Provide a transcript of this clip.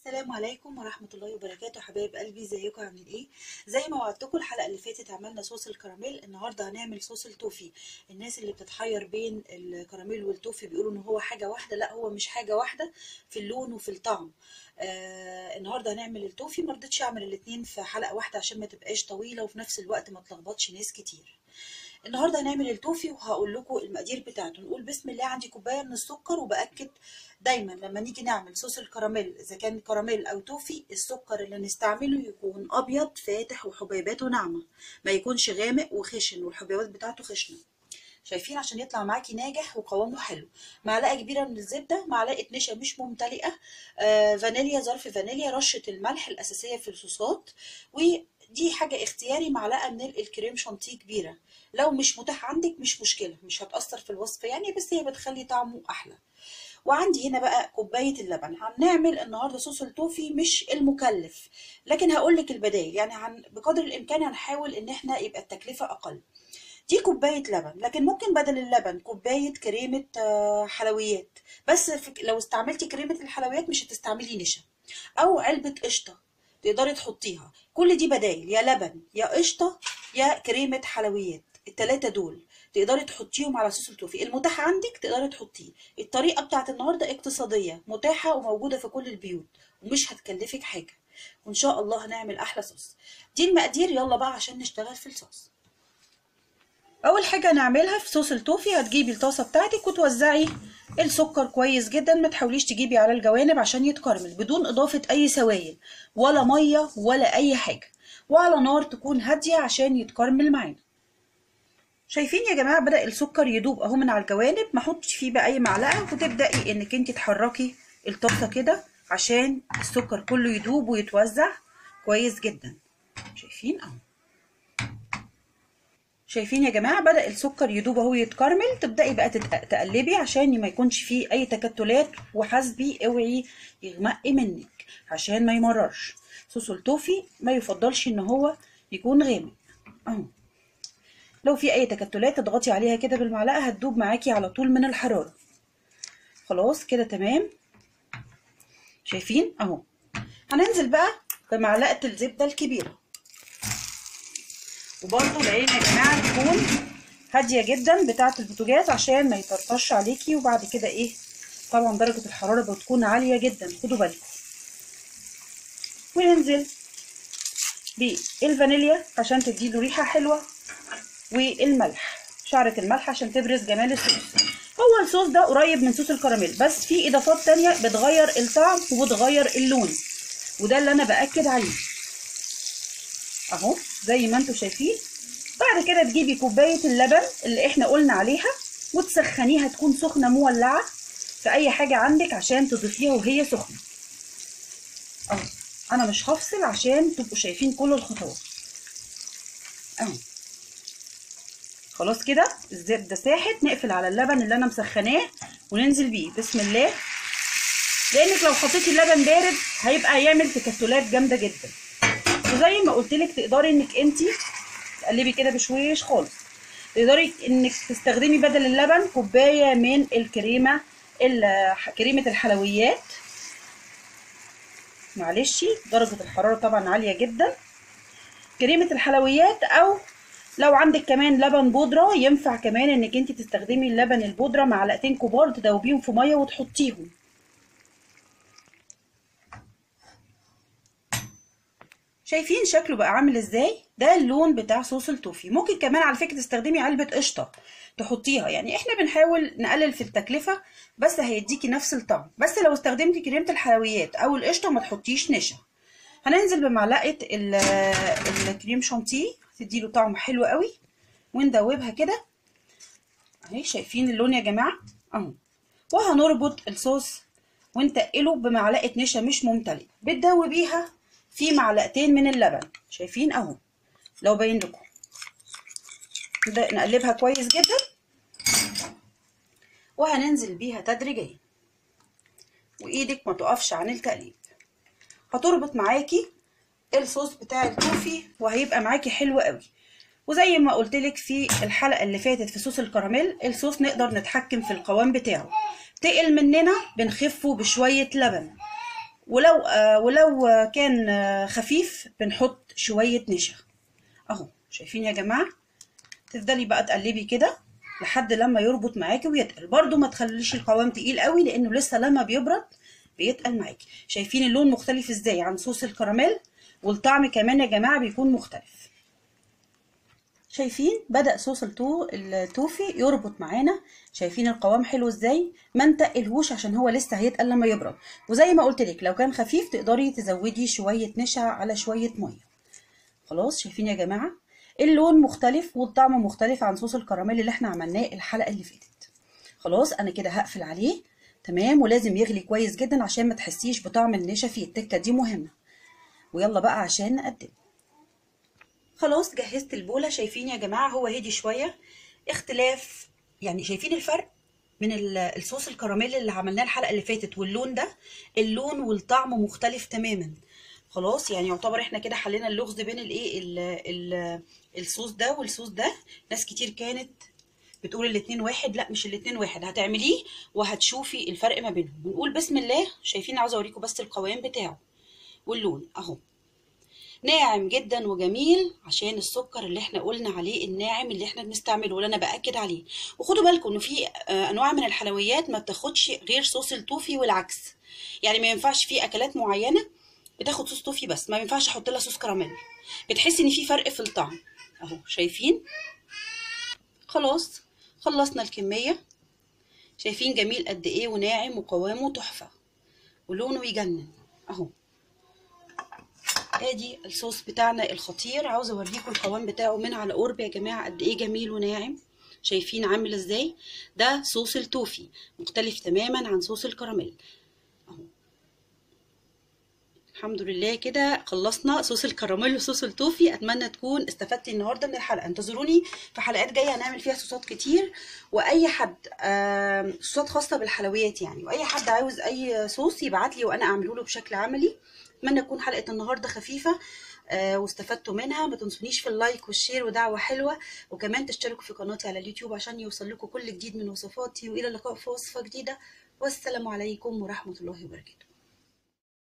السلام عليكم ورحمة الله وبركاته حبايب قلبي ازيكم عاملين ايه زي ما وعدتكم الحلقة اللي فاتت عملنا صوص الكراميل النهاردة هنعمل صوص التوفي الناس اللي بتتحير بين الكراميل والتوفي بيقولوا ان هو حاجة واحدة لا هو مش حاجة واحدة في اللون وفي الطعم آه النهاردة هنعمل التوفي مرضتش اعمل الاتنين في حلقة واحدة عشان ما تبقاش طويلة وفي نفس الوقت ما تلخبطش ناس كتير النهارده هنعمل التوفي وهقول لكم المقادير بتاعته نقول بسم الله عندي كوبايه من السكر وباكد دايما لما نيجي نعمل صوص الكراميل اذا كان كراميل او توفي السكر اللي نستعمله يكون ابيض فاتح وحبيباته ناعمه ما يكونش غامق وخشن والحبيبات بتاعته خشنه شايفين عشان يطلع معاكي ناجح وقوامه حلو معلقه كبيره من الزبده معلقه نشا مش ممتلئه آه فانيليا ظرف فانيليا رشه الملح الاساسيه في الصوصات ودي حاجه اختياري معلقه من الكريم شانتيه كبيره لو مش متاح عندك مش مشكله مش هتاثر في الوصفه يعني بس هي بتخلي طعمه احلى وعندي هنا بقى كوبايه اللبن هنعمل النهارده صوص التوفي مش المكلف لكن هقول لك البدائل يعني هن بقدر الامكان هنحاول ان احنا يبقى التكلفه اقل دي كوبايه لبن لكن ممكن بدل اللبن كوبايه كريمه حلويات بس لو استعملتي كريمه الحلويات مش هتستعملي نشا او علبه قشطه تقدري تحطيها كل دي بدايل يا لبن يا قشطه يا كريمه حلويات التلاتة دول تقدري تحطيهم على صوص التوفي المتاح عندك تقدري تحطيه الطريقه بتاعت النهارده اقتصاديه متاحه وموجوده في كل البيوت ومش هتكلفك حاجه وان شاء الله هنعمل احلى صوص دي المقادير يلا بقى عشان نشتغل في الصوص اول حاجه هنعملها في صوص التوفي هتجيبي الطاسه بتاعتك وتوزعي السكر كويس جدا ما تحاوليش تجيبي على الجوانب عشان يتكرمل بدون اضافه اي سوائل ولا ميه ولا اي حاجه وعلى نار تكون هاديه عشان يتكرمل معانا شايفين يا جماعه بدا السكر يدوب اهو من على الجوانب ما احطش فيه بقى اي معلقه وتبداي انك انت تحركي الطاسه كده عشان السكر كله يدوب ويتوزع كويس جدا شايفين اهو شايفين يا جماعه بدا السكر يدوب اهو يتكرمل تبداي بقى تقلبي عشان ما يكونش فيه اي تكتلات وحاسبي اوعي يغمق منك عشان ما يمررش صوص التوفي ما يفضلش ان هو يكون غامق اهو لو في اي تكتلات تضغطي عليها كده بالمعلقه هتدوب معاكي على طول من الحراره خلاص كده تمام شايفين اهو هننزل بقى بمعلقه الزبده الكبيره وبرده العين يا جماعه تكون هاديه جدا بتاعه البوتاجاز عشان ما يطرطش عليكي وبعد كده ايه طبعا درجه الحراره بتكون عاليه جدا خدوا بالكم وننزل بالفانيليا عشان تديله ريحه حلوه والملح شعرة الملح عشان تبرز جمال الصوص هو الصوص ده قريب من صوص الكراميل بس في اضافات تانية بتغير الطعم وبتغير اللون وده اللي انا باكد عليه اهو زي ما انتم شايفين بعد كده تجيبي كوبايه اللبن اللي احنا قلنا عليها وتسخنيها تكون سخنه مولعه في اي حاجه عندك عشان تضيفيها وهي سخنه اهو انا مش هفصل عشان تبقوا شايفين كل الخطوات اهو خلاص كده الزبده ساحت نقفل على اللبن اللي انا مسخناه وننزل بيه بسم الله لانك لو حطيتي اللبن بارد هيبقى يعمل تكتلات جامده جدا وزي ما قلت لك تقدري انك انت تقلبي كده بشويش خالص تقدري انك تستخدمي بدل اللبن كوبايه من الكريمه كريمه الحلويات معلش درجه الحراره طبعا عاليه جدا كريمه الحلويات او لو عندك كمان لبن بودره ينفع كمان انك انت تستخدمي اللبن البودره معلقتين كبار تدوبيهم في ميه وتحطيهم شايفين شكله بقى عامل ازاي ده اللون بتاع صوص التوفي ممكن كمان على فكره تستخدمي علبه قشطه تحطيها يعني احنا بنحاول نقلل في التكلفه بس هيديكي نفس الطعم بس لو استخدمتي كريمه الحلويات او القشطه ما تحطيش نشا هننزل بمعلقه الكريم شانتيه تديله طعم حلو قوي وندوبها كده اهي شايفين اللون يا جماعه اهو وهنربط الصوص ونتقله بمعلقه نشا مش ممتلئه بتدوبيها في معلقتين من اللبن شايفين اهو لو باين لكم نبدا نقلبها كويس جدا وهننزل بيها تدريجيا وايدك ما تقفش عن التقليب هتربط معاكي الصوص بتاع التوفي وهيبقى معاكي حلو قوي وزي ما قلت لك في الحلقه اللي فاتت في صوص الكراميل الصوص نقدر نتحكم في القوام بتاعه تقل مننا بنخفه بشويه لبن ولو آه ولو آه كان آه خفيف بنحط شويه نشا اهو شايفين يا جماعه تفضلي بقى تقلبي كده لحد لما يربط معاكي ويتقل برده ما تخليش القوام تقيل قوي لانه لسه لما بيبرد بيتقل معاكي شايفين اللون مختلف ازاي عن صوص الكراميل والطعم كمان يا جماعه بيكون مختلف شايفين بدأ صوص التو التوفي يربط معانا شايفين القوام حلو ازاي ما نتقلهوش عشان هو لسه هيتقل لما يبرد وزي ما قلت لك لو كان خفيف تقدري تزودي شويه نشا على شويه ميه خلاص شايفين يا جماعه اللون مختلف والطعم مختلف عن صوص الكراميل اللي احنا عملناه الحلقه اللي فاتت خلاص انا كده هقفل عليه تمام ولازم يغلي كويس جدا عشان ما تحسيش بطعم النشا فيه التكه دي مهمه ويلا بقى عشان نقدم خلاص جهزت البوله شايفين يا جماعه هو هدي شويه اختلاف يعني شايفين الفرق من الصوص الكراميل اللي عملناه الحلقه اللي فاتت واللون ده اللون والطعم مختلف تماما خلاص يعني يعتبر احنا كده حلينا اللغز بين الايه الصوص ده والصوص ده ناس كتير كانت بتقول الاتنين واحد لا مش الاتنين واحد هتعمليه وهتشوفي الفرق ما بينهم بنقول بسم الله شايفين عاوزه اوريكم بس القوام بتاعه واللون اهو ناعم جدا وجميل عشان السكر اللي احنا قلنا عليه الناعم اللي احنا بنستعمله واللي انا باكد عليه وخدوا بالكم انه في انواع من الحلويات ما بتاخدش غير صوص التوفي والعكس يعني ما ينفعش في اكلات معينه بتاخد صوص توفي بس ما ينفعش احط لها صوص كراميل بتحسي ان في فرق في الطعم اهو شايفين خلاص خلصنا الكميه شايفين جميل قد ايه وناعم وقوامه تحفه ولونه يجنن اهو ادي الصوص بتاعنا الخطير عاوزه اوريكم القوام بتاعه من على قرب يا جماعه قد ايه جميل وناعم شايفين عامل ازاي ده صوص التوفي مختلف تماما عن صوص الكراميل اهو الحمد لله كده خلصنا صوص الكراميل وصوص التوفي اتمنى تكون استفدتي النهارده من الحلقه انتظروني في حلقات جايه هنعمل فيها صوصات كتير واي حد صوصات خاصه بالحلويات يعني واي حد عاوز اي صوص يبعت لي وانا اعمله له بشكل عملي اتمنى تكون حلقه النهارده خفيفه آه واستفدتوا منها ما تنسونيش في اللايك والشير ودعوه حلوه وكمان تشتركوا في قناتي على اليوتيوب عشان يوصل لكم كل جديد من وصفاتي والى اللقاء في وصفه جديده والسلام عليكم ورحمه الله وبركاته